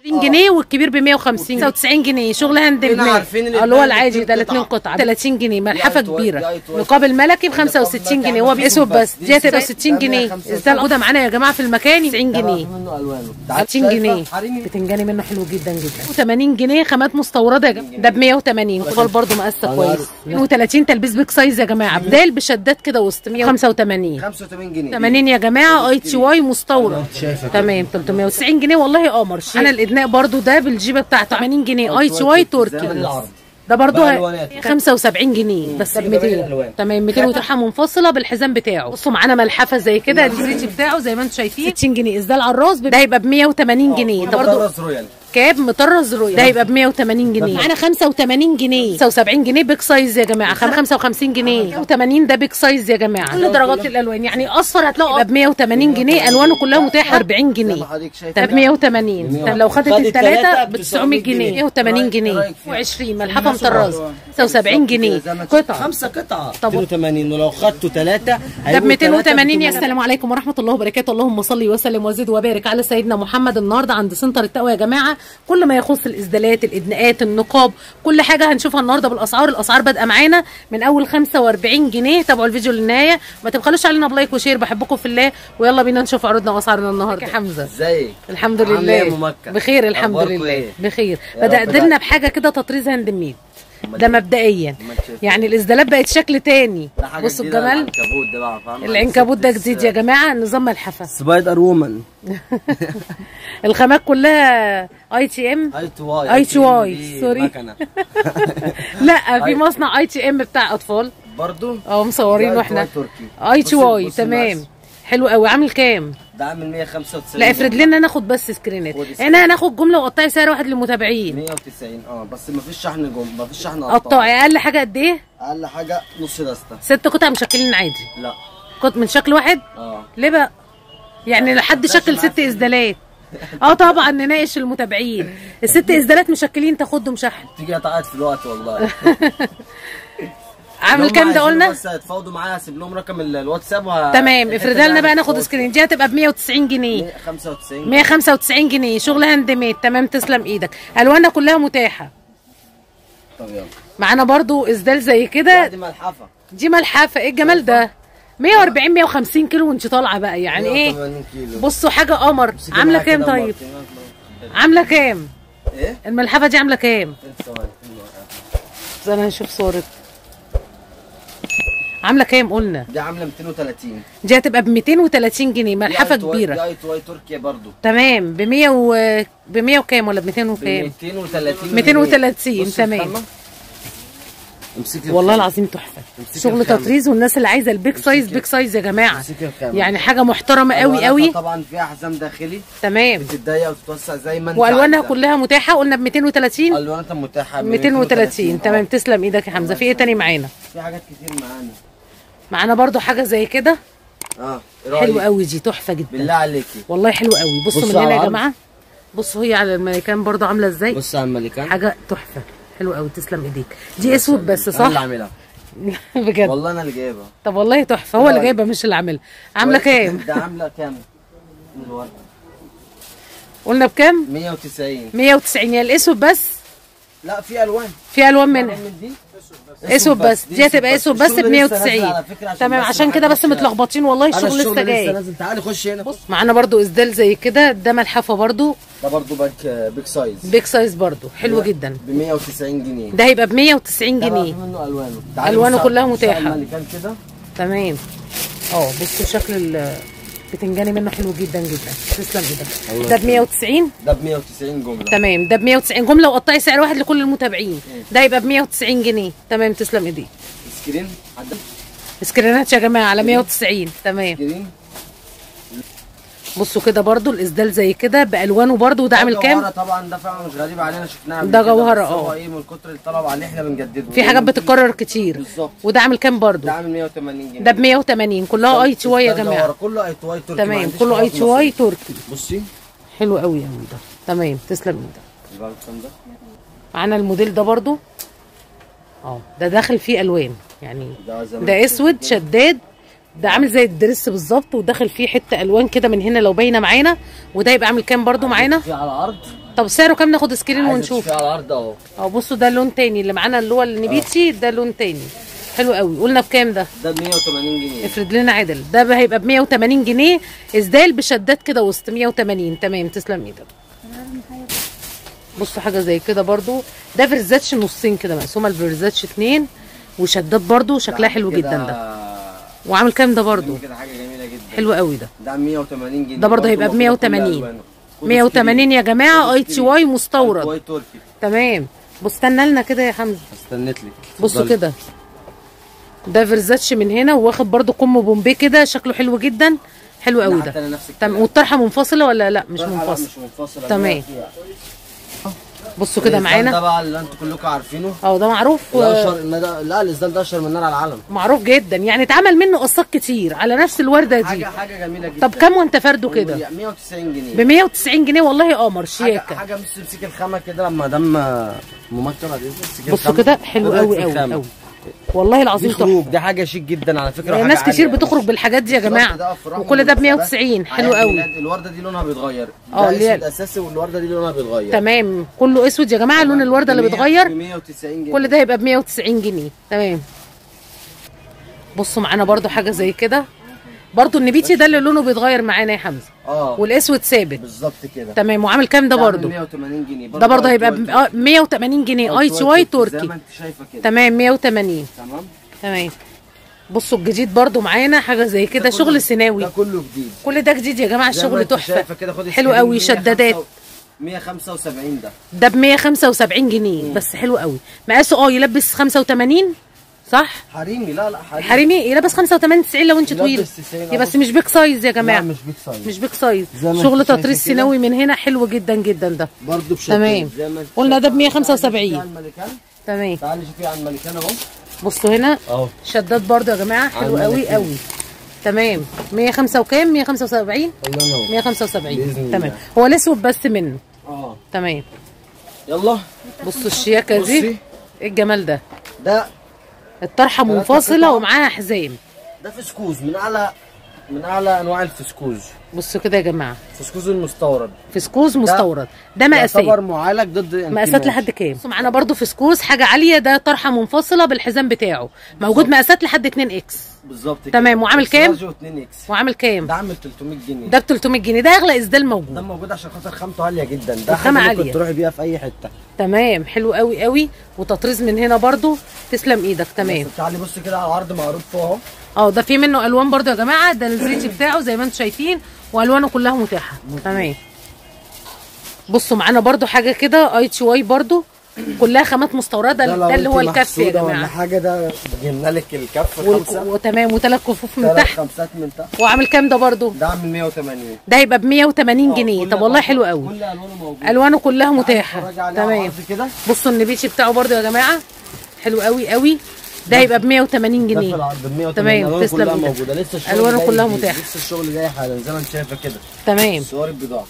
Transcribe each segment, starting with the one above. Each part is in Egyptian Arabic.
20 جنيه والكبير ب 150 99 جنيه شغل هاند كلنا ميد عارفين إن اللي هو البراند العادي اتنين ده الاثنين قطعة. قطعه 30 جنيه ملحفه دي آيت واي- كبيره دي آيت واي. نقاب الملكي ب 65 جنيه هو باسود بس دي هتبقى 60 جنيه ده الموجوده معانا يا جماعه في المكان 90 جنيه منه الوانه 60 جنيه حريمي بتنجاني منه حلو جدا جدا 80 جنيه خامات مستورده يا جماعه ده ب 180 خال برضه مقاسه كويس 32 تلبيس بيك سايز يا جماعه بدال بشدات كده وسط 185 85 جنيه 80 يا جماعه اي تي واي مستورد شايفة تمام 390 جنيه والله قمر انا الادناء برضو ده بالجيبه بتاعته 80 جنيه اي تي واي تركي بالعرض. ده برضو بألوانات. 75 جنيه بس ب في جميع 200 الألوان. تمام 200 وطرحه منفصله بالحزام بتاعه بصوا معانا ملحفه زي كده البريتش بتاعه زي ما انتم شايفين 60 جنيه اسدال على الراس ده هيبقى ب 180 جنيه ده برضو مدرس رويال كاب مطرز رويال ده هيبقى ب 180 جنيه معانا 85 جنيه 75 جنيه بيك سايز يا جماعه 55 جنيه 180 ده بيك سايز يا جماعه كل درجات الالوان يعني اصفر هتلاقوا ب 180 جنيه الوانه كلها متاحه 40 جنيه حضرتك شايفه ده ب 180 طب لو خدت خدت الثلاثه التلاتة ب 900 جنيه 180 جنيه رأيك فيها؟ و20 ملحفه مطرزه 79 جنيه قطعه خمسة قطعة طب 280 ولو خدتوا ثلاثة ده ب 280 يا السلام عليكم ورحمه الله وبركاته اللهم صل وسلم وزد وبارك على سيدنا محمد النهارده عند سنتر التقوى يا جماعه كل ما يخص الاسدالات الادناءات النقاب كل حاجه هنشوفها النهارده بالاسعار الاسعار بادئه معانا من اول 45 جنيه تابعوا الفيديو للنهايه ما تبخلوش علينا بلايك وشير بحبكم في الله ويلا بينا نشوف عروضنا واسعارنا النهارده يا حمزه ازيك الحمد عاملة لله إيه يا أم مكة؟ بخير الحمد أخباركم لله إيه؟ بخير يا بدات رب لنا دايما. بحاجه كده تطريز هاند ميد أمال ده إيه؟ مبدئيا أمال شايف يعني الاسدالات بقت شكل تاني ده حاجة بصوا جديدة، الجمال العنكبوت ده بقى فاهم العنكبوت ده جديد يا جماعه نظام ملحفه سبايدر وومن الخامات كلها اي تي ام اي تو واي اي تي واي سوري مكنة. لا في أي- مصنع اي تي ام بتاع اطفال برضو اه مصورين ده واحنا أي تو واي تركي. اي تي بص- واي بص تمام المقاس. حلو قوي عامل كام ده عامل 195 لا افرض لنا ناخد بس سكرينات خد هنا هناخد جمله وقطعي سعر واحد للمتابعين 190 اه بس مفيش شحن جم مفيش شحن قطعي اقل حاجه قد ايه اقل حاجة نص دستة ست قطع مشكلين عادي لا قط من شكل واحد اه ليه بقى يعني لحد شكل ست اسدالات اه طبعا نناقش المتابعين الست اسدالات مشكلين تاخدهم شحن تيجي اتعاد في الوقت والله عامل هم كام ده عايزين قلنا بس هيتفاوضوا معايا هسيب لهم رقم ال- الواتساب وه... تمام الحتة افرضها لنا دي بقى ناخد هتتفاوض. سكرين دي هتبقى ب 190 جنيه 195 195 جنيه شغل هاند ميد تمام تسلم ايدك الوانها كلها متاحه طب يلا معانا برضو اسدال زي كده دي ملحفة دي ملحفه ايه الجمال ده 140 150 كيلو وانت طالعه بقى يعني ايه 180 كيلو بصوا حاجه قمر امسكي عامله معايا كام كده طيب مرتين. عامله كام ايه؟ الملحفه دي عامله كام ثواني. بس انا هشوف صورة عامله كام قلنا دي عامله 230 دي هتبقى ب 230 جنيه ملحفه دي آي تو واي- كبيره دي اي تو واي تركيا برضو تمام ب 100 و ب 100 وكام ولا ب 200 وكام 230 230 بص تمام. الخامة. امسكي والله الخامة. العظيم تحفه امسكي شغل الخامة. تطريز والناس اللي عايزه البيك سايز امسكي- بيك سايز يا جماعه امسكي الخامة. يعني حاجه محترمه قوي ألواناتها قوي طبعا فيها حزام داخلي تمام بتتضيق وتتوسع زي ما انت والوانها عايزة. كلها متاحه قلنا ب 230 الواناتها متاحه ب 230 تمام آه. تسلم ايدك يا حمزه في ايه تاني معانا في حاجات كتير معانا معانا برضو حاجه زي كده اه إيه حلو رأيك؟ قوي دي تحفه جدا بالله عليكي والله حلو قوي بصوا بصوا من على هنا يا العرض. جماعه بصوا هي على المانيكان برضو عامله ازاي بص على الملكان حاجه تحفه حلو قوي تسلم ايديك دي اسود بس انا اللي صح عاملها بجد والله انا اللي جايبها طب والله تحفه هو اللي رأيك؟ جايبها مش اللي عاملها عامله كام ده عامله كام؟ من الورقة. قلنا بكام 190 190 يا الاسود بس لا في الوان في الوان منها من دي اسود بس دي هتبقى اسود بس ب الشغل لسه نازل 190 على فكرة عشان تمام بس عشان ما كده بس حدش- متلخبطين والله انا الشغل لسه جاي نازل تعالي خش هنا بص معانا برضو اسدال زي كده ده ملحفه برضو ده برضو باك بيك سايز بيك سايز برضو حلو جدا ب 190 جنيه ده هيبقى ب 190 ده بقى في جنيه منه الوانه تعالي ألوانه بص على- كلها بص على متاحة. الملكان كده تمام اه بصوا شكل ال بتنجاني منه حلو جدا جدا تسلم ايدك ده ب 190 ده ب 190 جمله تمام ده ب 190 جمله وقطعي سعر واحد لكل المتابعين ده يبقى ب 190 جنيه تمام تسلم ايديك سكرين حد سكرينات يا جماعه على 190 تمام سكرين بصوا كده برضو الاسدال زي كده بالوانه برضو وده عامل ده كام جوهرة طبعا ده فعلا مش غريب علينا شفناها قبل ده كده، جوهرة، بس هو اه. ايه من كتر الطلب عليه احنا بنجدده في حاجات بتتكرر كتير بالظبط. وده عامل كام برضو ده عامل 180 جنيه ده ب 180 كلها اي تي واي يا ده جماعه جوهرة، كله اي تي واي تركي ما تمام عنديش كله حاجة اي في تي واي مصر. تركي بصي حلو قوي قوي ده تمام تسلم ايدك يبقى الكلام ده معانا الموديل ده برضو اه ده داخل فيه الوان يعني ده زي ما ده انت اسود شايف كده. شداد ده عامل زي الدرس بالظبط وداخل فيه حته الوان كده من هنا لو باينه معانا وده يبقى عامل كام برضو معانا في على عرض طب سعره كام ناخد سكرين عايزة ونشوف تشوفيه على العرض اهو اه بصوا ده لون تاني اللي معانا اللي هو النبيتشي ده لون تاني حلو قوي قلنا بكام ده ده ب 180 جنيه افرد لنا عدل ده بقى هيبقى ب 180 جنيه اسدال بشدات كده وسط 180 تمام تسلم ايدك بصوا حاجه زي كده برضو ده فرزاتش نصين كده مقسومه الفرزاتش اتنين وشدات برضو شكلها حلو كده- جدا ده وعامل كام ده برضو كده حاجه جميله جدا حلو قوي ده ده 180 جنيه ده برضه هيبقى ب موجودة كل 180. ألوانه. كل 180 يا جماعه اي تي واي اي مستورد واي تركي تمام بص استنى لنا كده يا حمزه استنيت لك بصوا اتفضلي. كده ده فرزاتش من هنا وواخد برضو كم بومبيه كده شكله حلو جدا حلو قوي حتى ده أنا نفس تمام الكلام. والطرحه منفصله ولا لا مش لا، لا، منفصله مش منفصله تمام. فيها. بصوا كده الإسدال ده معانا بقى اللي انتوا كلكم عارفينه اه ده معروف ده اشهر ما ده- لا الاسدال ده اشهر من نار على العالم معروف جدا يعني اتعمل منه قصات كتير على نفس الورده دي حاجه حاجه جميله جدا طب كام وانت فرده كده 190 جنيه ب 190 جنيه والله قمر حاجه شياكه حاجه مش تمسك الخامه كده لما دام ممثل هتمسك بصوا الخامة. كده حلو إيه رأيك قوي في قوي الخامة؟ قوي والله العظيم دي خروج تحفه دي حاجه شيك جدا على فكره يعني وحاجة ناس كتير عالية. بتخرج بالحاجات دي يا الورد جماعه ده أفراح وكل ده ب ومناسبات. 190 حلو عيد قوي ميلاد، الورده دي لونها بيتغير اه، ده اللي هي- اسود اساسي والورده دي لونها بيتغير تمام كله اسود يا جماعه لون الورده اللي ب 100 بيتغير ب 190 جنيه كل ده يبقى ب 190 جنيه تمام بصوا معانا برضو حاجه زي كده برضو النبيتي ده اللي لونه بيتغير معانا يا حمزه اه والاسود ثابت بالظبط كده تمام وعامل كام ده عامل برضو 180 جنيه ده برضو هيبقى ب ب آه، 180 جنيه اي تي واي زي تركي ما انت شايفه كده تمام 180 تمام تمام بصوا الجديد برضو معانا حاجه زي كده ده كله- شغل سيناوي ده كله جديد كل ده جديد يا جماعه زي ما الشغل انت تحفه شايفة كده، خد حلو السكرين قوي 175 شدادات 175 ده ده ب 175 جنيه بس حلو قوي مقاسه اه يلبس 85 صح حريمي لا لا حريمي حريمي يلبس 85 90 لو انت يلبس طويل 90 يا بس مش بيك سايز يا جماعه لا مش بيك سايز مش بيك سايز زي ما شغل انت شايفة تطريز كده. سيناوي من هنا حلو جدا جدا ده برضه بشكل تمام. زي ما انت قلنا ده ب شايفة. 175. تعالي شوفي على الملكان تمام تعالي شوفي على الملكان اهو بصوا هنا اهو شداد برضو يا جماعه حلو عندنا قوي كده. قوي تمام 105 وكام 175 الله ينور 175 بإذن الله. تمام هو الاسود بس منه اه تمام يلا بصوا الشياكه دي بصي. ايه الجمال ده ده الطرحه ثلاثة منفصله قطع. ومعاها حزام ده فسكوز من اعلى من اعلى انواع الفسكوز بصوا كده يا جماعه فسكوز المستورد فسكوز مستورد ده مقاسات يعتبر معالج ضد مقاسات الانكماش. لحد كام بصوا معانا برضو فسكوس حاجه عاليه ده طرحه منفصله بالحزام بتاعه موجود مقاسات لحد 2 اكس بالظبط كده. تمام، وعامل كام؟ إكس لارج و2 اكس وعامل كام ده عامل 300 جنيه ده ب 300 جنيه ده اغلى اسدال ده موجود موجود عشان خاطر خامته عاليه جدا ده الخامة حاجه عالية. ممكن تروحي بيها في اي حته تمام حلو قوي قوي وتطريز من هنا برضو تسلم ايدك تمام بس تعالي بصي كده على العرض معروض فوق اهو اه ده في منه الوان برضو يا جماعه ده الزيتي بتاعه زي ما انتم شايفين والوانه كلها متاحه تمام بصوا معانا برضو حاجه كده اي تي واي برضو كلها خامات مستورده لو ده اللي هو انت الكف يا محسودة ولا جماعه حاجه ده جبنا لك الكف والك- خمسه وتمام وثلاث كفوف من ثلاث تحت خمسات من تحت وعامل كام ده برضو ده عامل 180 ده هيبقى ب 180 اه، جنيه كل طب والله ألوانه- حلو قوي كل الوانه موجوده الوانه كلها متاحه اتفرجي عليه على تمام العرض كده بصوا النبيتشي بتاعه برضو يا جماعه حلو قوي قوي ده هيبقى ب 180 ده في جنيه العرض ب 180 تمام، الوانه تسلم كلها ايدك. موجوده لسه الشغل ألوانه جاي كلها جديد، متاحة. لسه الشغل جاي حالا زي ما انت شايفه كده تمام صور البضاعه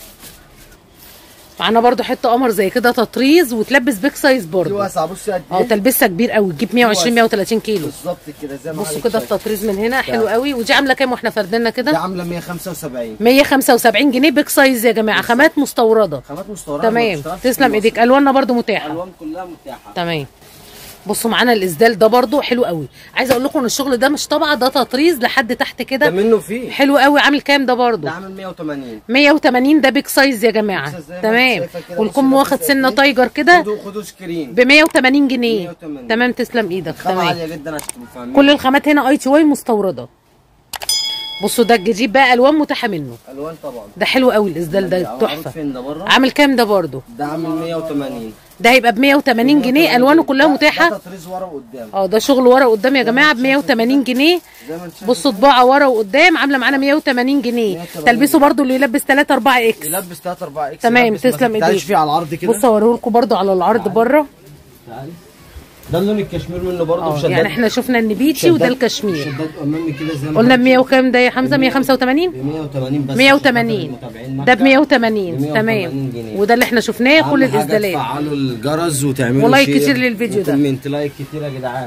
معانا برضو حته قمر زي كده تطريز وتلبس بيك سايز دي برضو واسعه بصي قد اه ايه تلبسها كبير قوي تجيب 120 130 كيلو بالظبط كده زي ما بصوا حضرتك كده شايفة. التطريز من هنا حلو قوي ودي عامله كام واحنا فردنا دي كده عامله 175 175 جنيه بيك سايز يا جماعه خامات مستورده خامات مستورده تمام ما بتشتغلش تسلم في ايديك مصر. الواننا برضو متاحه الوان كلها متاحه تمام بصوا معانا الاسدال ده برضو حلو قوي عايزه اقول لكم ان الشغل ده مش طبعه ده تطريز لحد تحت ده كده منه فيه حلو قوي عامل كام ده برضو ده عامل 180 180 ده بيك سايز يا جماعه بيك سايز زي ما تمام انت شايفة كده، والكم بصي واخد لابسة سنه ايه؟ تايجر كده خدوا خدوا سكرين ب 180 جنيه 180. تمام تسلم ايدك خامه تمام عاليه جدا عشان تبقوا فاهمين كل الخامات هنا اي تي واي مستورده بصوا ده الجديد بقى الوان متاحه منه الوان طبعا ده حلو قوي الاسدال ده معروض تحفه فين ده بره عامل كام ده برضو ده عامل 180 ده هيبقى ب 180 جنيه الوانه كلها ده- متاحه ده تطريز ورا وقدام اه ده شغل ورا وقدام يا جماعه ب 180 جنيه زي ما انت شايف بصوا طباعه ورا وقدام عامله معانا 180 جنيه 180 تلبسه برضو اللي يلبس 3 4 اكس يلبس 3 4 اكس تمام، يلبس تسلم مثلا- تعالي ايديك. شوفي على العرض كده بصوا اوريهولكم برضو على العرض بره تعالي ده اللون الكشمير منه برضه اه بشداد يعني احنا شفنا النبيتشي وده الكشمير شداد امامي كده زي ما قلنا ب 100 وكام ده يا حمزه 185 ب 180 بس 180 ده ب 180 180 تمام جنيه. وده اللي احنا شفناه كل أهم حاجة الاسدالات تفعلوا الجرس وتعملوا ولايك شير كتير للفيديو ده. وكومنت لايك كتير يا جدعان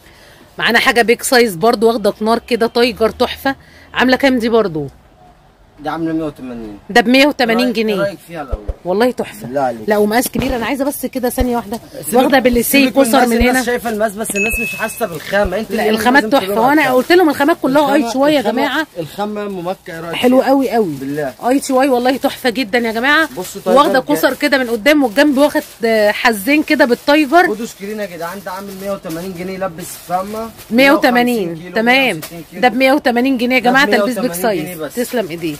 معانا حاجه بيك سايز برضو واخده نار كده تايجر تحفه عامله كام دي برضو دي عامله 180 ده ب 180 إيه جنيه رايك فيها الاول والله تحفه بالله عليك. لا ومقاس كبير انا عايزه بس كده ثانيه واحده واخده بالليسي سيبك من كسر الناس، من الناس هنا شايفه الماس بس الناس مش حاسه بالخامه انت لا اللي الخامات لازم تحفه تقولوا وانا على قلت لهم الخامات كلها الخامة- اي شويه يا الخامة- جماعه الخامه ممكه ايه رايك حلو فيها؟ قوي قوي بالله اي تي واي والله تحفه جدا يا جماعه بصوا طيب واخده ده كسر كده من قدام والجنب واخد آه، حزين كده بالتايجر خدوا سكرين يا جدعان ده عامل 180 جنيه لبس فاهمه 180 كيلو، تمام 160 كيلو. ده ب 180 جنيه يا ده ب جماعه تلبيس بيك 180 جنيه سايز بس. تسلم ايديك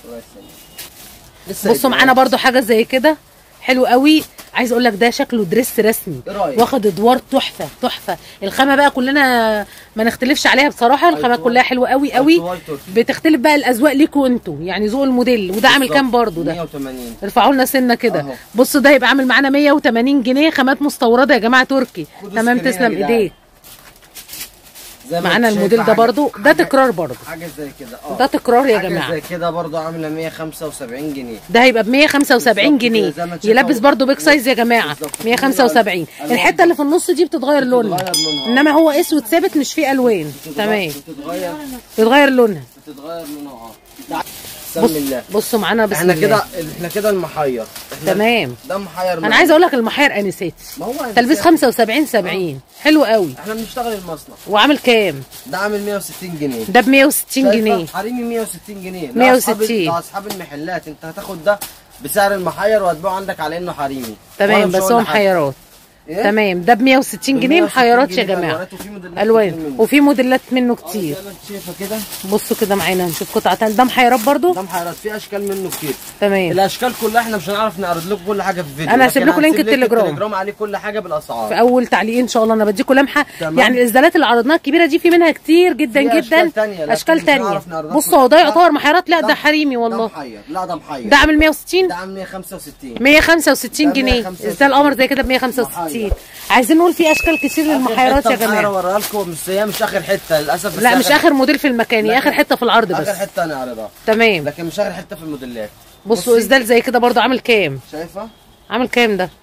لسه بصوا جديد. معانا برضو حاجه زي كده حلو قوي عايز اقول لك ده شكله دريس رسمي إيه رأيك؟ واخد ادوار تحفه تحفه الخامه بقى كلنا ما نختلفش عليها بصراحه الخامات أيوة. كلها حلوه قوي قوي أيوة، تركي. بتختلف بقى الاذواق ليكوا انتوا يعني ذوق الموديل وده عامل كام برضو ده 180 ارفعوا لنا سنه كده أهو. بصوا ده يبقى عامل معانا 180 جنيه خامات مستورده يا جماعه تركي خدوا تمام سكرين يا تسلم جدعان. ايديك زي ما معانا انت الموديل شايفة ده حاجة- برضو ده حاجة- تكرار برضو حاجه زي كده اه ده تكرار يا حاجة جماعه زي كده برضو عامله 175 جنيه ده هيبقى ب 175 بالظبط جنيه كده، زي ما انت شايفة يلبس هو- برضو بيك سايز يا جماعه بالظبط. 175 ألوان. الحته اللي في النص دي بتتغير لونها لونها. انما هو اسود ثابت مش فيه الوان تمام بتتغير بتتغير لونها بتتغير لونها اه بسم بص الله بصوا معانا بسم احنا الله كده احنا كده المحير احنا تمام ده محير انا عايزه اقول لك المحير انساتي ما هو تلبيس أنساتي. 75 70 حلو قوي احنا بنشتغل المصنع وعامل كام ده عامل 160 جنيه ده ب 160 شايفة؟ جنيه حريمي 160 جنيه 160. ده اصحاب المحلات انت هتاخد ده بسعر المحير وهتبيعه عندك على انه حريمي تمام وأنا مش بس هقول هو لحد. محيرات إيه؟ تمام ده ب 160 جنيه 160 محيرات يا جنيه جماعه ألوانات وفي موديلات كتير الوان منه. وفي موديلات منه اه كتير زي ما انت شايفه كده بصوا كده معانا هنشوف قطعه تانية ده محيرات برضو ده محيرات في اشكال منه كتير تمام الاشكال كلها احنا مش هنعرف نعرض لكم كل حاجه في الفيديو أنا هسيب لكن لكم لينك هنسيب التليجرام. التليجرام عليه كل حاجه بالاسعار في اول تعليق ان شاء الله انا بديكم لمحه تمام. يعني الازدالات اللي عرضناها الكبيره دي في منها كتير جدا في جدا أشكال تانية، لكن اشكال مش تانية هنعرف نعرضها بصوا هو ده كلها. يعتبر محيرات لا ده ده- حريمي ده والله محير لا ده محير ده عامل 160 ده عامل 165 165 ده جنيه 165. ازاي القمر زي كده ب 165 محير. عايزين نقول في اشكال كتير للمحيرات يا انا جماعه اوريها لكم بس هي مش اخر حته للاسف بس لا هي مش اخر موديل في المكان هي لا، اخر حته في العرض اخر بس حته هنعرضها تمام لكن مش اخر حته في الموديلات بصوا بصي، اسدال زي كده برضو عامل كام شايفه عامل كام ده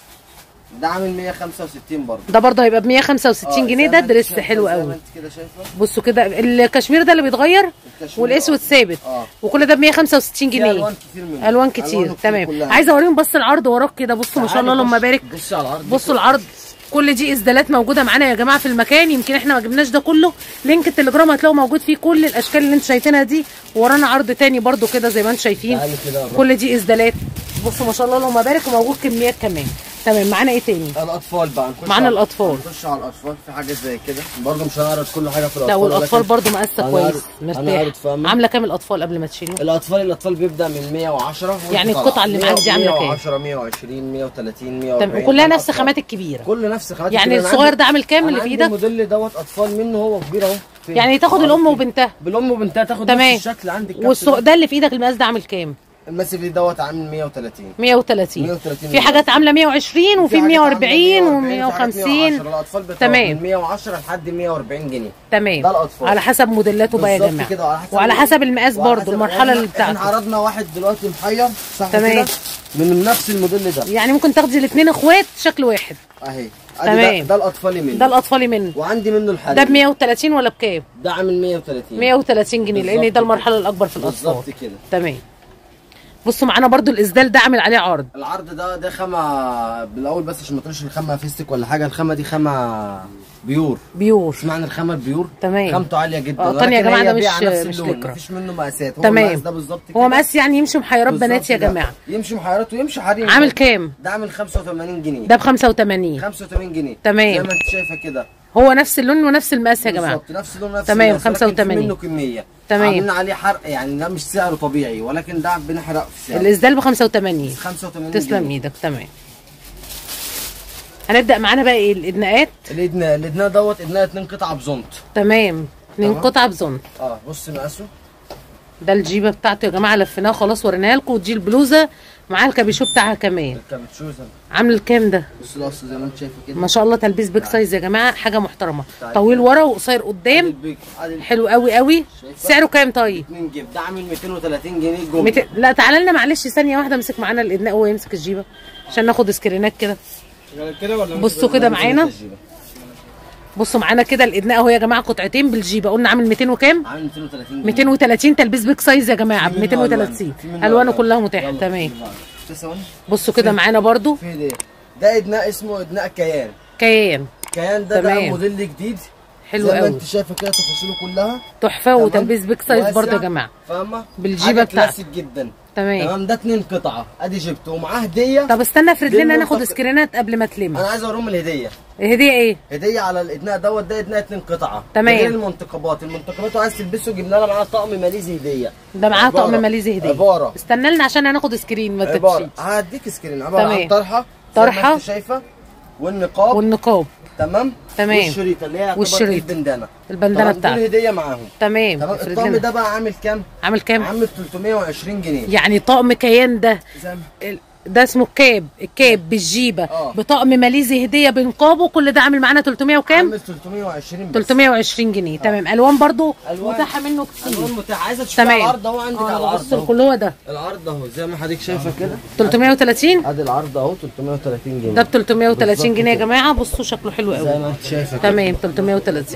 ده عامل 165 برضه ده برضه هيبقى ب 165 آه، جنيه زي ده ما انت دريس شايفة- حلو زي ما قوي انت كده شايفه بصوا كده الكشمير ده اللي بيتغير الكشمير، والاسود آه. ثابت اه وكل ده ب 165 في جنيه الوان كتير منه الوان كتير تمام كلها. عايزه اوريهم بس العرض وراك كده بصوا ما شاء الله اللهم تعالي بارك بص- بصي على العرض بصوا العرض كل دي اسدالات موجوده معانا يا جماعه في المكان يمكن احنا ما جبناش ده كله لينك التليجرام هتلاقوا موجود فيه كل الاشكال اللي انتوا شايفينها دي ورانا عرض تاني برضو كده زي ما انتم شايفين تعالي كده يا رب. كل دي اسدالات بصوا ما شاء الله اللهم بارك وموجود كميات كمان تمام معانا ايه تاني الاطفال بقى نخش معانا على- الأطفال. نخش على الاطفال في حاجه زي كده برضه مش هنعرض كل حاجه في الاطفال لا والاطفال ولكن برضو مقاسه أنا كويس عارف- أنا مرتاح عارف فاهمة. عامله كام الاطفال قبل ما تشيلوا الاطفال الاطفال بيبدا من 110 يعني وانت القطعة طالعة. اللي معاك دي عاملة كام؟ 110 120 130 140 تمام وكلها ده نفس الأطفال. خامات الكبيره كله نفس خامات يعني الكبيرة. أنا الصغير عندي- ده عامل كام أنا اللي في عندي ايدك الموديل دوت اطفال منه هو كبير اهو فين؟ يعني تاخد آه، الام كده. وبنتها بالام وبنتها تاخد تمام نفس الشكل عندك كابس والصغ... ده. ده اللي في ايدك المقاس ده عامل كام الماسف دي دوت عامل 130 130 130 في حاجات عامله 120 وفي 140 و150 الاطفال بتاعت تمام. من 110 لحد 140 جنيه تمام ده الأطفال. على حسب موديلاته بقى يا بالظبط جماعه كده، وعلى حسب وعلى حسب المقاس وعلى برضو حسب- المرحله احنا- اللي احنا بتاعته عرضنا واحد دلوقتي محير صح تمام. كده من نفس الموديل ده يعني ممكن تاخدي الاثنين اخوات شكل واحد اهي تمام. ادي ده, ده الاطفالي منه ده الاطفالي منه وعندي منه الحريم ده ب 130 ولا بكام ده عامل 130 130 جنيه لان بالظبط ده المرحله الاكبر في بالظبط الاطفال كده تمام بصوا معانا برضو الاسدال ده عامل عليه عرض العرض ده ده خامه بالاول بس عشان ما تقولش الخامه فيستك ولا حاجه الخامه دي خامه بيور بيور مش معنى الخامه البيور تمام. خامته عاليه جدا اه، طني يا ولكن جماعة هي ده بيع مش- نفس مش اللون لكرة. مفيش منه مقاسات هو تمام. المقاس ده بالظبط كده هو مقاس يعني يمشي محيرات بالظبط بنات يا ده. جماعه يمشي محيرات ويمشي حريم عامل برضه. كام ده عامل 85 جنيه ده ب 85 85 جنيه تمام. زي ما انت شايفه كده هو نفس اللون ونفس المقاس يا جماعه بالظبط نفس اللون نفس تمام، المقاس، ولكن 85. في منه كميه تمام. عاملين عليه حرق يعني ده مش سعره طبيعي ولكن ده بنحرق في سعره الاسدال ب 85 85 تسلم جنيه. ايدك تمام هنبدا معانا بقى ايه الادناءات الادنى الادنى دوت ادنى اتنين قطع بزنط تمام اتنين تمام. قطع بزن اه بص مقاسه ده الجيبه بتاعته يا جماعه لفيناها خلاص وريناها لكم ودي البلوزه معاها الكابيشو بتاعها كمان الكابتشوزه عامل كام ده بص القص زي ما انت شايفه كده ما شاء الله تلبيس بيك سايز يا جماعه حاجه محترمه تعالي. طويل ورا وقصير قدام البيك عادل حلو قوي قوي شايفة؟ سعره كام طيب 2 جيب ده عامل 230 جنيه الجمله مت... لا تعالى لنا معلش ثانيه واحده امسك معانا الادناء وهو يمسك الجيبه عشان ناخد سكرينات كده كده ولا بصوا كده معانا بصوا معانا كده الادناء اهو يا جماعه قطعتين بالجيبه قلنا عامل 200 وكام عامل 230 جنيه 230 تلبيس بيك سايز يا جماعه ب في منه 230 في منه الوانه ألوان. كلها متاحه يلا، تمام اللي بعده. تسعة. بصوا كده معانا برضو في هديه ده ادناء اسمه ادناء كيان كيان كيان ده ده تمام. موديل جديد حلو زي ما قوي انت شايفه كده تفاصيله كلها تحفه تمام؟ وتلبيس بيك سايز واسع، برضو يا جماعه فاهمه بالجيبة حاجة بتاعته. كلاسيك جدا تمام تمام ده اتنين قطعه ادي جبته ومعاه هديه طب استنى افرد دي لنا ناخد المنطقة- سكرينات قبل ما تلم انا عايز اوريهم الهديه الهديه ايه هديه على الادناء دوت ده ادناء اتنين قطعه تمام. ده غير المنتقبات المنتقبات عايز تلبسه جبنا لها معاه طقم ماليزي هديه ده معاه عبارة- طقم ماليزي هديه عباره استنى لنا عشان هناخد سكرين ما عباره تبشيش هديك سكرين عباره تمام. عن طرحه زي ما طرحة. انت شايفه والنقاب والنقاب تمام تمام. والشريطه اللي هي يعتبر والشريط. البندانه البندانه طبعاً بتاعته دول هديه معاهم تمام تمام افرد الطقم لنا. ده بقى عامل كام؟ عامل كام عامل 320 جنيه يعني طقم كيان ده زي ما- ال- ده اسمه الكاب الكاب بالجيبه آه. بطقم ماليزي هديه بنقابه كل ده عامل معانا 300 وكام عامل 320 بس 320 جنيه تمام الوان برضو ألوان. متاحه منه كتير الوان متاح عايزه تشوفي على تمام العرض اهو عندك على اه العرض بص اهو الكل هو ده العرض اهو زي ما حضرتك شايفه كده 330 ادي العرض اهو 330 جنيه ده ب 330 بالظبط جنيه يا كده. جماعه بصوا شكله حلو زي قوي ما انت شايفه كده تمام 330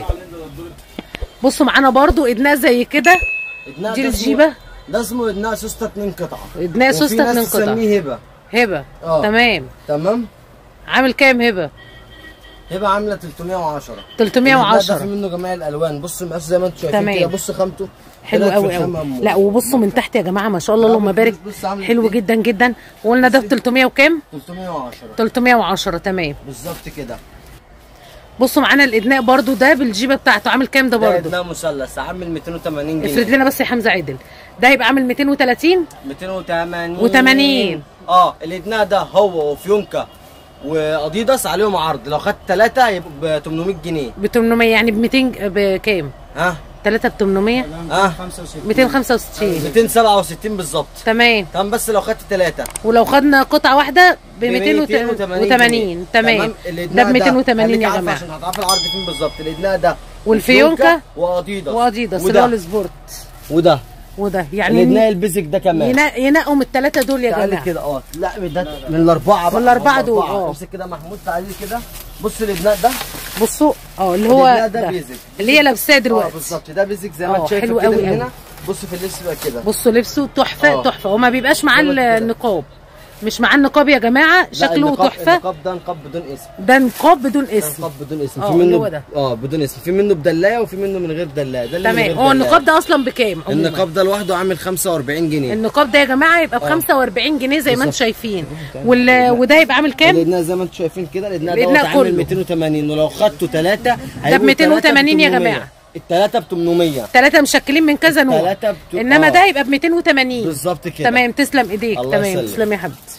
بصوا معانا برضو ادناء زي كده ادناء دي ده اسمه- الجيبه ده اسمه ادناء سوسته اتنين قطعه ادناء وفي سوسته ناس 2 قطع تسميه هبه هبه اه. تمام تمام عامل كام هبه هبه عامله 310 310. ده في منه جميع الالوان بص مقاس زي ما انتم شايفين تمام. كده بص خامته حلو طلعت في قوي قوي الخامة أم- لا وبصوا من تحت يا جماعه ما شاء الله اللهم بارك بص عامل حلو إيه؟ جدا جدا وقلنا ده ب 300 وكام 310 310 تمام بالظبط كده بصوا معانا الادناء برضو ده بالجيبه بتاعته عامل كام ده ده برضو ادناء مثلث عامل 280 افرد جنيه لنا بس يا حمزه عدل ده هيبقى عامل 230 280 و80. اه الادناء ده هو وفيونكا واديداس عليهم عرض لو خدت ثلاثه هيبقوا ب 800 جنيه ب 800 يعني ب 200 بكام ها 3 ب 800 ها 265 267 بالظبط تمام تمام بس لو خدت ثلاثه ولو خدنا قطعه واحده ب ب 280 تمام ده الإدناء ب 280 خليك يا عارفة جماعه عشان هتعرف العرض فين بالظبط الادناء ده والفيونكا واديداس واديداس اللي هو وده السبورت وده وده يعني الادناء البيزك ده كمان ينا- ينقوا من الثلاثه دول يا تعالي جماعه كده اه لا ده من الاربعه بقى من الأربعة من دول، اه. امسك كده محمود تعالي كده بص الادناء ده بصوا اه اللي هو الإدناء ده ده بيزك. اللي هي لابساه اه دلوقتي بالظبط ده بيزك زي اه، ما انت شايف حلو كده قوي من قوي. هنا بص في اللبس بقى كده بصوا لبسه تحفه اه. تحفه وما بيبقاش معاه بالظبط كده. النقاب مش معاه النقاب يا جماعه لا، شكله النقاب- تحفه النقاب ده نقاب بدون اسم ده نقاب بدون ده اسم نقاب بدون اسم اه، في اللي منه هو ده. اه بدون اسم في منه بدلايه وفي منه من غير دلايه ده اللي من غير تمام هو دلاية. النقاب ده اصلا بكام عموما النقاب ده لوحده عامل 45 جنيه النقاب ده يا جماعه يبقى ب 45 جنيه زي ما انتم شايفين وال... وده يبقى عامل كام الادناء زي ما انتم شايفين كده الادناء دوت الإدناء عامل كله. 280 ولو خدتوا ثلاثه ب 280 يا جماعة. الثلاثه ب 800 ثلاثه مشكلين من كذا نوع التلاتة بت- انما اه. ده يبقى ب 280 بالظبط كده تمام تسلم ايديك الله تمام يسلمك. تسلم يا حبيبتي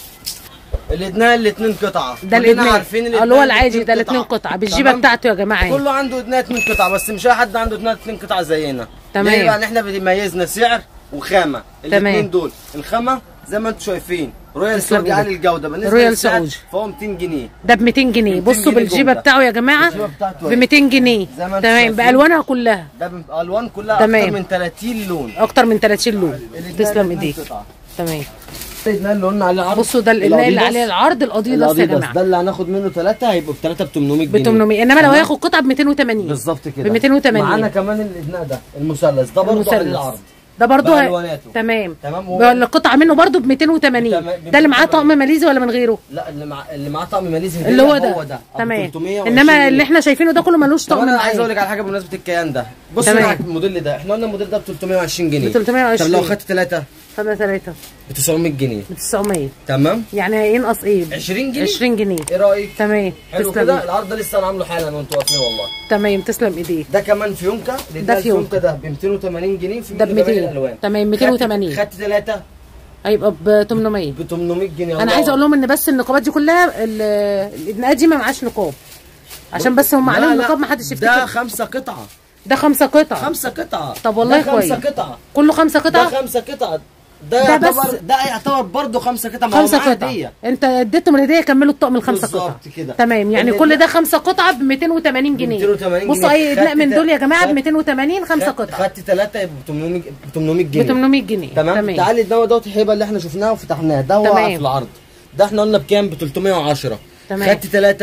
الادناء الاثنين قطعه ده كلنا الادناء عارفين اللي هو الإدناء العادي الاتنين ده الاثنين قطعه بالجيبه تمام؟ بتاعته يا جماعه كله عنده ادناء اثنين قطع بس مش اي حد عنده ادناء اثنين قطع زينا تمام. ليه بقى ان احنا بنميزنا سعر وخامه تمام. الاثنين دول الخامه زي ما انتم شايفين رويال تسلم سعودي عالي ايدك. الجوده بالنسبه رويال للسعر سعودي. فهو 200 جنيه ده ب 200 جنيه 200 بصوا جنيه بالجيبه جملة. بتاعه يا جماعه الجيبة بتاعته ب اهي. 200 جنيه زي ما انتم تمام شايفين. بالوانها كلها ده بالوان كلها تمام. اكتر من 30 لون اكتر من 30 لون الإدناء تسلم الاتنين ايديك قطعة. تمام الادناء اللي قلنا عليه عرض بصوا ده الإناء اللي الأديداس. عليه العرض الاديداس يا الاديداس جماعه ده اللي هناخد منه ثلاثه هيبقوا بثلاثه ب 800 ب جنيه 800 انما لو تمام؟ هياخد قطعه ب 280 بالظبط كده ب 280 معانا كمان الادناء ده المثلث ده برضه عليه العرض ده برضه بألواناته. تمام تمام، هو القطعه منه برضه ب 280 تمام، ده اللي معاه 280. طقم ماليزي ولا من غيره لا اللي مع اللي معاه طقم ماليزي هدية اللي هو هو ده ده أبو تمام 320 انما جنيه. اللي احنا شايفينه ده كله ملوش طب طقم انا عايز معاه. اقول لك على حاجه بمناسبه الكيان ده بص تمام. على الموديل ده احنا قلنا الموديل ده ب 320 جنيه ب 320. طب لو خدت ثلاثه خدنا ثلاثه ب 900 جنيه ب 900 تمام يعني هينقص ايه 20 جنيه 20 جنيه ايه رايك تمام حلو تسلم كده إيديك. العرض ده لسه انا عامله حالا وانتوا واقفين والله تمام تسلم ايديك ده كمان فيونكا ده ده فيونكا. فيونكا ده ب 280 جنيه في ده ب منه جميع 200. الالوان تمام، 280. خدت- خدت ثلاثه هيبقى ب 800 ب 800 جنيه انا عايزه اقول لهم ان بس النقابات دي كلها ال- الادناءات دي ما معاش نقاب عشان بس هم عليهم نقاب ما حدش ده يفتكر خمسه قطعه ده خمسه قطع خمسه قطعه طب والله ده خمسه كويس. قطعه كله خمسه ده قطع خمسه قطعه ده, ده بس- يعتبر ده يعتبر برضه خمسه قطعه ما هو خمسه معاه قطع هدية. انت اديتهم الهديه كملوا الطقم الخمسه بالظبط قطع كده. تمام يعني اللي- كل ده خمسه قطعه ب 280 جنيه 280 بصوا جنيه. اي ادناء خدت من ده- دول يا جماعه ب خدت- 280 خمسه خدت- قطع خدت ثلاثه يبقوا ب 800 ب 800 ب جنيه 800 جنيه تمام تعالي الدواء دوت الهبه اللي احنا شفناها وفتحناها ده هو تمام. في العرض ده احنا قلنا بكام ب 310 تمام. خدت ثلاثه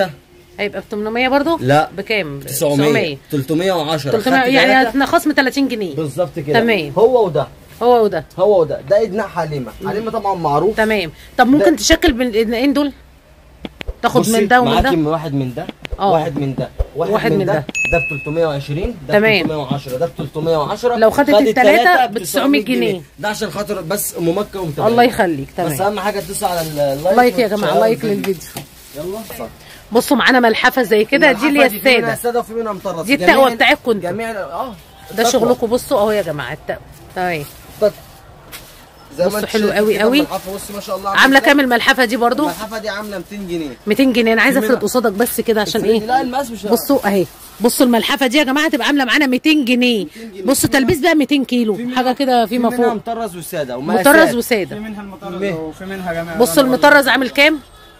هيبقى ب 800 برضو لا. بكام 900 310 300 خدت يعني تلاتة. خصم 30 جنيه بالظبط كده تمام. هو وده هو وده هو وده ده ادناء حليمه حليمه طبعا معروف تمام طب ممكن ده- تشكل بين الاثنين دول تاخد بصي، من ده ومن معاكي ده من واحد من ده اه. واحد من ده واحد, واحد من, من ده ده. ده ب 320 ده تمام. ب 310 ده ب 310 لو خدت خد التلاتة التلاتة ب 900 جنيه. ده عشان خاطر بس ام مكه ومتابعين الله يخليك بس تمام اهم حاجه تدوسوا على ال- اللايك لايك يا جماعه وتشيروا لايك للفيديو يلا صح. بصوا معانا ملحفه زي كده دي اللي هي الملحفة دي في منها الساده الساده وفي منها مطرز دي جميع- التقوى بتاعتكم انتوا. جميع اه ده التقوى. شغلكم بصوا اهو يا جماعه التقوى تمام طب. زي ما بصوا انت حلو شايفة قوي كده قوي. الملحفة بصي ما شاء الله عامله ازاي. كام الملحفه دي برضو الملحفه دي عامله 200 جنيه 200 جنيه انا عايزه في افرد منها- قصادك بس كده عشان افرضي، ايه لا المقاس مش بصوا اهي بصوا الملحفه دي يا جماعه تبقى عامله معانا 200 جنيه جنيه. بصوا تلبيس بقى 200 كيلو حاجه كده في فيما منها فوق مطرز وساده ومقاسات. مطرز في وساده منها المطرز مه. وفي منها جماعة بصوا المطرز عامل كام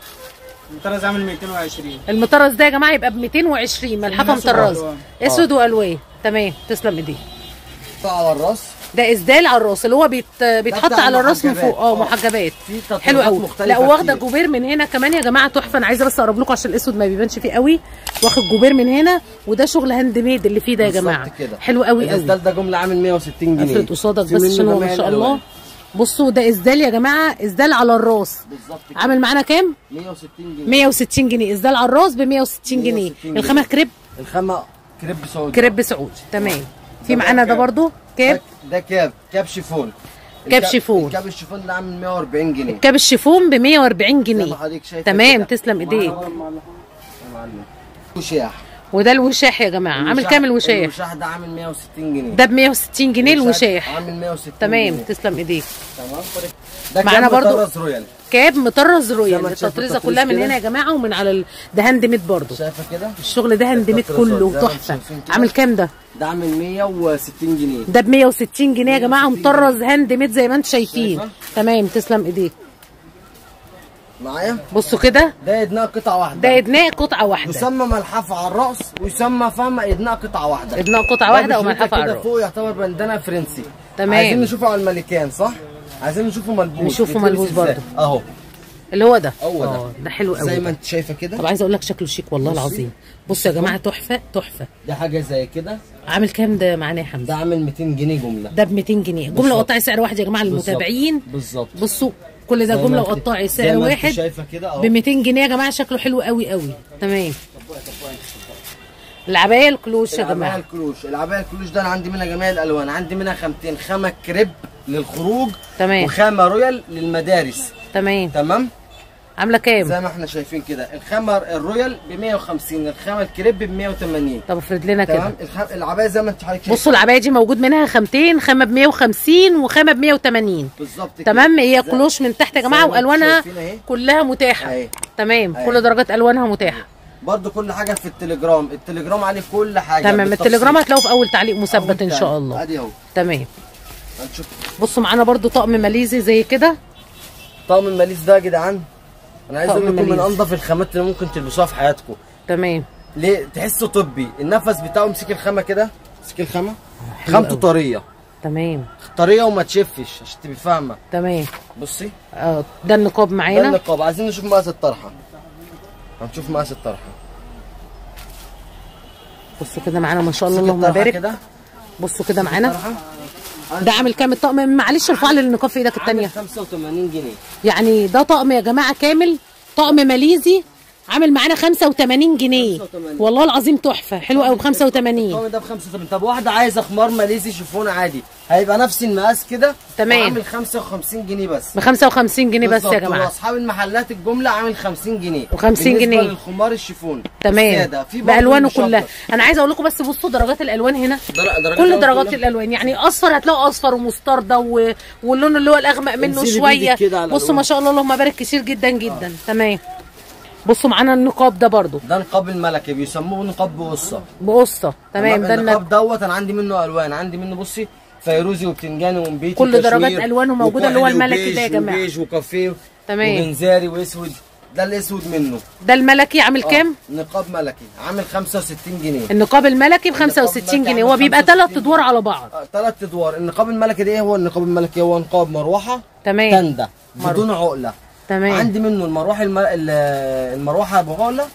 المطرز عامل 220 المطرز ده يا جماعه يبقى ب 220 ملحفه أسود مطرز وألوان. اسود والوان تمام تسلم ايديك قطع على الراس ده اسدال على الراس اللي هو بيت بيتحط بتاع على الراس من المحجبات. فوق اه اه. محجبات في تطبيقات حلو قوي مختلفة لا واخده كتير. جوبير من هنا كمان يا جماعه تحفه انا عايزه بس اقرب لكم عشان الاسود ما بيبانش فيه قوي واخد جوبير من هنا وده شغل هاند ميد اللي فيه ده يا بالظبط جماعه كده. حلو قوي قوي الاسدال ده جمله عامل 160 جنيه افرد قصادك في بس منه عشان هو جميع ما شاء الألوان. الله بصوا ده اسدال يا جماعه اسدال على الراس بالظبط كده عامل معانا كام 160 جنيه 160 جنيه اسدال على الراس ب 160 جنيه 160 جنيه. الخامه كريب الخامه كريب سعودي كريب سعودي تمام في معانا ده برضو كاب ده- ده كاب كاب شيفون كاب الكاب- شيفون. الكاب الشيفون ده عامل 140 جنيه كاب الشيفون ب 140 زي جنيه ما حضرتك شايفه تمام كده. تسلم ايديك يا معلم. وشاح وده الوشاح يا جماعه عامل كام الوشاح الوشاح ده عامل 160 جنيه ده ب 160 جنيه الوشاح عامل 160 تمام جنيه. تسلم ايديك تمام ده معانا كاب برضو- مطرز رويال كاب مطرز زي رويال ما انت شايف التطريزه التطريز كلها من كده. هنا يا جماعه ومن على ال... ده هاند ميد برضه شايفه كده الشغل ده هاند ميد التطريزات كله زي ما انتم تحفه شايفين كده. عامل كام ده ده عامل 160 جنيه ده ب 160 جنيه يا جماعه 160 مطرز هاند ميد زي ما انتم شايفين شايفة؟ تمام تسلم ايديك معايا بصوا كده ده ادناء قطعه واحده ده ادناء قطعه واحده يسمى ملحفه على الراس ويسمى فما ادناء قطعه واحده ادناء قطعه ده واحده بشريطة وملحفه على كده الراس فوق يعتبر بندانه فرنسي تمام. عايزين نشوفه على الملكان صح عايزين نشوفه ملبوس نشوفه يتلبس ملبوس ازاي. برضه. اهو اللي هو ده هو ده. اه ده حلو قوي زي ده. ما انت شايفه كده طب عايزه اقول لك شكله شيك والله بصي. العظيم بصوا يا جماعه تحفه تحفه ده حاجه زي كده عامل كام ده معانا يا حمزه ده عامل 200 جنيه جمله ده ب 200 جنيه جمله بالظبط. وقطعي سعر واحد يا جماعه للمتابعين بالظبط بصوا كل ده زي ما جمله انت- وقطعي زي سعر ما انت واحد شايفه كده اهو ب 200 جنيه يا جماعه شكله حلو قوي قوي تمام العبايه الكلوش يا العبايه جماعه الكلوش العبايه الكلوش ده انا عندي منها جميع الالوان عندي منها خامتين خامه كريب للخروج تمام. وخامه رويال للمدارس تمام تمام عامله كام زي ما احنا شايفين كده الخامه الرويال ب 150 الخامه الكريب ب 180 طب افرد لنا تمام كده الخ... العبايه زي ما انت حضرتك شايفه بصوا العبايه دي موجود منها خامتين خامه ب 150 وخامه ب 180 بالظبط كده. تمام هي زي- كلوش من تحت يا زي جماعه ما انتم والوانها شايفين اهي. كلها متاحه اهي. تمام اهي. كل درجات الوانها متاحه برضو كل حاجه في التليجرام التليجرام عليه كل حاجه تمام بالتفصيل. التليجرام هتلاقوه في اول تعليق أول مثبت ان تعليق. شاء الله ادي اهو تمام هنشوف بصوا معانا برضو طقم ماليزي زي كده طقم الماليس ده يا جدعان انا عايز طقم اقول لكم من ماليس. انظف الخامات اللي ممكن تلبسوها في حياتكم تمام ليه تحسه طبي النفس بتاعه مسك الخامه كده مسك الخامه حلو خامته قوي. طريه تمام طريه وما تشفش عشان تبقي فاهمه تمام بصي اه ده النقاب ده معانا النقاب عايزين نشوف مقاس الطرحه هنشوف مقاس الطرحه بصوا كده معانا ما شاء الله مسك اللهم الطرحة بارك كده بصوا كده معانا الطرحه ده عامل كام الطقم معلش ارفع لي النقاب في ايدك عامل التانية 85 جنيه يعني ده طقم يا جماعه كامل طقم ماليزي عامل معانا 85 جنيه 85. والله العظيم تحفه حلو قوي ب 85 الطقم ده ب 85 طب واحده عايزه خمار ماليزي شيفون عادي هيبقى نفس المقاس كده تمام. وعامل 55 جنيه بس ب 55 جنيه بس يا بالظبط، جماعه واصحاب المحلات الجمله عامل 50 جنيه و50 بالنسبة جنيه. للخمار الشيفون تمام السادة. في برضه بالوانه المشبك. كلها انا عايزه اقول لكم بس بصوا درجات الالوان هنا در- درجات كل الألوان درجات كلها. الالوان يعني اصفر هتلاقوا اصفر ومستردة و... واللون اللي هو الاغمق منه انزلي شويه بإيدك كده على بصوا الألوان. ما شاء الله اللهم بارك كتير جدا جدا تمام بصوا معانا النقاب ده برضو ده نقاب الملكي بيسموه نقاب بقصه بقصه تمام ده النقاب النقاب دوت انا عندي منه الوان عندي منه بصي فيروزي وبتنجاني ومبيتي كل وكشمير درجات ألوانه موجودة اللي هو وكحلي الملكي ده يا وبيج جماعة. وبيج وكافيه تمام. وجنزاري واسود ده الاسود منه ده الملكي عامل آه، كام نقاب ملكي عامل 65 جنيه النقاب الملكي ب 65 الملكي جنيه عامل هو بيبقى 65 ثلاث ادوار على بعض ثلاث ادوار النقاب الملكي ده ايه هو النقاب الملكي هو نقاب مروحه تمام تندة مروحة. بدون عقله تمام عندي منه المروحه الم... ال- المروحه ابو عقله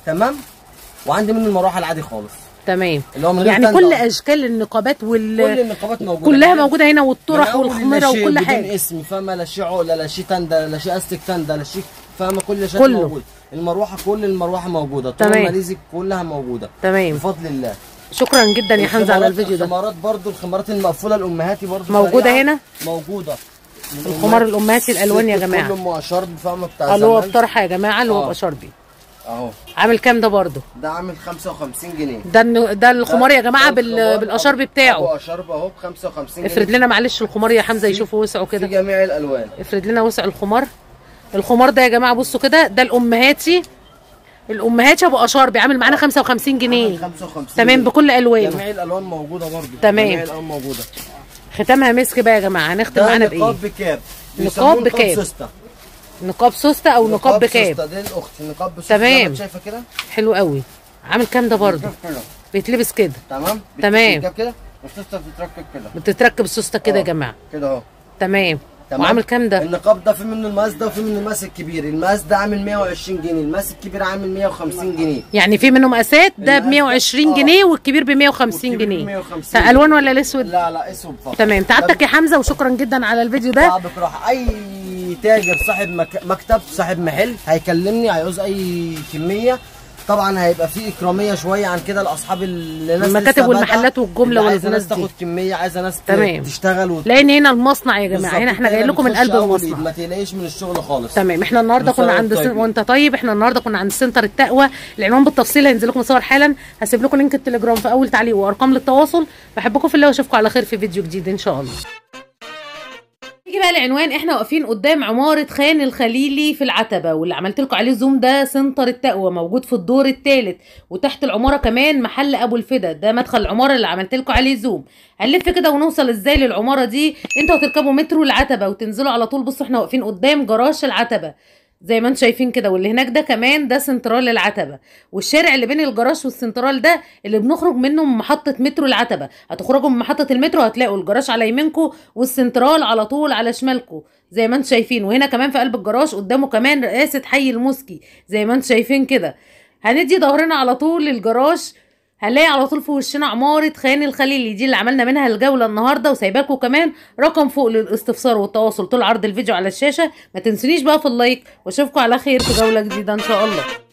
تمام وعندي منه المروحه العادي خالص تمام اللي هو من غير يعني تندة كل أصلاً. اشكال النقابات وال كل النقابات موجوده كلها من- موجوده هنا من والطرح أول والخمره اللاشيه وكل بدون حاجه اسم فاهمه لا شيء عقله لا شيء تنده لا شيء استك تنده لا شيء فاهمه كل شيء كله. موجود المروحه كل المروحه موجوده طول تمام. الماليزي كلها موجوده تمام بفضل الله شكرا جدا يا حمزه على الخمارات- الفيديو ده الخمارات برضو الخمارات المقفوله الامهاتي برضو موجودة سريعة. هنا؟ موجوده من الخمار الأمهات. الامهاتي الالوان يا ست جماعه كله ام شرب فاهمه بتاع اللي هو زمان. بطرحه يا جماعه اللي هو آه. بيبقى شربي اهو عامل كام ده برضه ده عامل 55 جنيه ده الن- ده الخمار يا جماعه ده بال... الخمار بالاشرب أبو- بتاعه ابو اشرب اهو ب 55 افرد جنيه لنا معلش الخمار يا حمزه يشوفوا وسعه في كده جميع الالوان افرد لنا وسع الخمار الخمار ده يا جماعه بصوا كده ده الامهاتي الامهاتي ابو اشار بيعمل معانا 55 جنيه 55 تمام جنيه. بكل الوانه جميع الالوان موجوده برضو تمام. جميع الالوان موجوده ختامها مسك بقى يا جماعه هنختم ده معانا نقاب بايه بكاب نقاب بيسموه بكاب. سوسته نقاب سوسته او نقاب بكاب سوسته دي الاخت نقاب بسوسته تمام. زي ما انت شايفه كده حلو قوي عامل كام ده برضه كده بيتلبس كده تمام تمام. بتتركب كده والسوسته بتتركب كده بتتركب السوسته كده يا آه. جماعه كده اهو تمام تمام وعامل كام ده النقاب ده في منه المقاس ده وفي منه المقاس الكبير المقاس ده عامل 120 جنيه المقاس الكبير عامل 150 جنيه يعني في منه مقاسات ده ب المقاس ده- 120 آه. جنيه والكبير ب 150 والكبير ب جنيه 150 ده الوان ولا الاسود لا لا اسود فقط تمام تعبتك يا حمزه وشكرا جدا على الفيديو ده صعب راح اي تاجر صاحب مك... مكتب صاحب محل هيكلمني هيعوز اي كميه طبعا هيبقى في اكراميه شويه عن كده لاصحاب ال- الناس المكاتب لسه والمحلات بادئة، والجملة اللي عايزه والناس ناس دي. تاخد كميه عايزه ناس ت- تمام. تشتغل وت... لان هنا المصنع يا جماعه بالظبط هنا احنا كده جايين لكم من بتخش قلب أول إيد، المصنع ما تقلقيش من الشغل خالص تمام احنا النهارده كنا مساء عند سن... الطيبين. وانت طيب احنا النهارده كنا عند سنتر التقوى العنوان بالتفصيل هينزل لكم صور حالا هسيب لكم لينك التليجرام في اول تعليق وارقام للتواصل بحبكم في الله واشوفكم على خير في فيديو جديد ان شاء الله نيجي بقى العنوان احنا واقفين قدام عمارة خان الخليلي في العتبة واللي عملت لكم عليه زوم ده سنتر التقوى موجود في الدور الثالث وتحت العمارة كمان محل ابو الفدا ده مدخل العمارة اللي عملت لكم عليه زوم هنلف كده ونوصل ازاي للعمارة دي انتوا هتركبوا مترو العتبة وتنزلوا على طول بصوا احنا واقفين قدام جراج العتبة زي ما انتم شايفين كده واللي هناك ده كمان ده سنترال العتبة والشارع اللي بين الجراج والسنترال ده اللي بنخرج منه من محطة مترو العتبة هتخرجوا من محطة المترو هتلاقوا الجراج على يمينكم والسنترال على طول على شمالكم زي ما انتم شايفين وهنا كمان في قلب الجراج قدامه كمان رئاسة حي المسكي زي ما انتم شايفين كده هندي ظهرنا على طول للجراج هنلاقي على طول في وشنا عمارة خان الخليلي دي اللي عملنا منها الجولة النهاردة وسايباكم كمان رقم فوق للاستفسار والتواصل طول عرض الفيديو على الشاشة ما تنسونيش بقى في اللايك واشوفكم على خير في جولة جديدة ان شاء الله